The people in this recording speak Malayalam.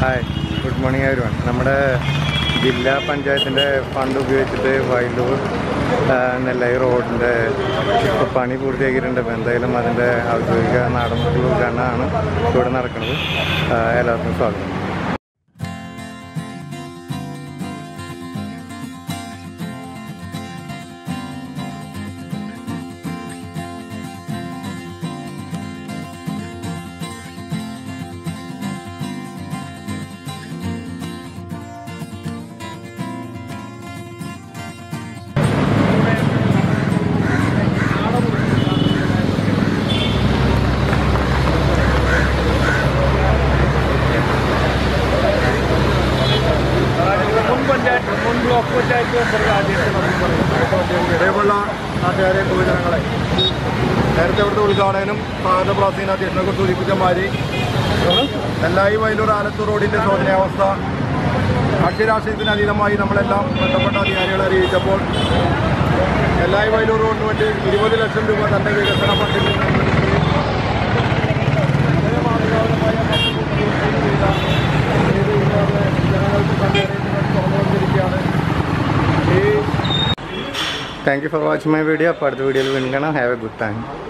ഹായ് ഗുഡ് മോർണിംഗ് എവരിവൺ നമ്മുടെ ജില്ലാ പഞ്ചായത്തിൻ്റെ ഫണ്ട് ഉപയോഗിച്ചിട്ട് വയലൂർ ആ, നെല്ലായി റോഡിൻ്റെ ഇപ്പോൾ പണി പൂർത്തിയാക്കിയിട്ടുണ്ട് അപ്പോൾ എന്തായാലും അതിൻ്റെ ഔദ്യോഗിക നാടൻമുട്ടുള്ള ഉദ്ഘാടനമാണ് ഇവിടെ നടക്കുന്നത് ആ, എല്ലാവർക്കും സ്വാഗതം മുൻ പഞ്ചായത്ത് മുൻ ബ്ലോക്ക് പഞ്ചായത്ത് മെമ്പർ രാജേഷ് നന്ദി പറയുന്നു ഇതേപോലുള്ള നാട്ടുകാരെ പൊതുജനങ്ങളെ നേരത്തെ ഇവിടുത്തെ ഉദ്ഘാടകനും സ്വാഗത പ്രാസീന അധ്യക്ഷനെ കുറിച്ച് സൂചിപ്പിച്ച മാതിരി നെല്ലായി വയലൂർ ആലത്തൂർ റോഡിന്റെ ശോധനാവസ്ഥ കക്ഷിരാഷ്ട്രീയത്തിന് അതീതമായി നമ്മളെല്ലാം ബന്ധപ്പെട്ട അധികാരികളെ അറിയിച്ചപ്പോൾ നെല്ലായി വയലൂർ റോഡിന് വേണ്ടി ഇരുപത് ലക്ഷം രൂപ തന്റെ വികസന ഫണ്ടിൽ നിന്ന് വളരെ മാതൃകാപരമായ പദ്ധതി ചെയ്ത ഇത് ഇന്നലെ ജനങ്ങൾക്ക് കണ്ടറിയുന്നതിന് തുറന്നു വന്നിരിക്കുകയാണ് ഈ thank you for watching my video അപ്പോൾ അടുത്ത വീഡിയോയിൽ വീണ്ടും കാണാം ഹാവ് എ ഗുഡ് ടൈം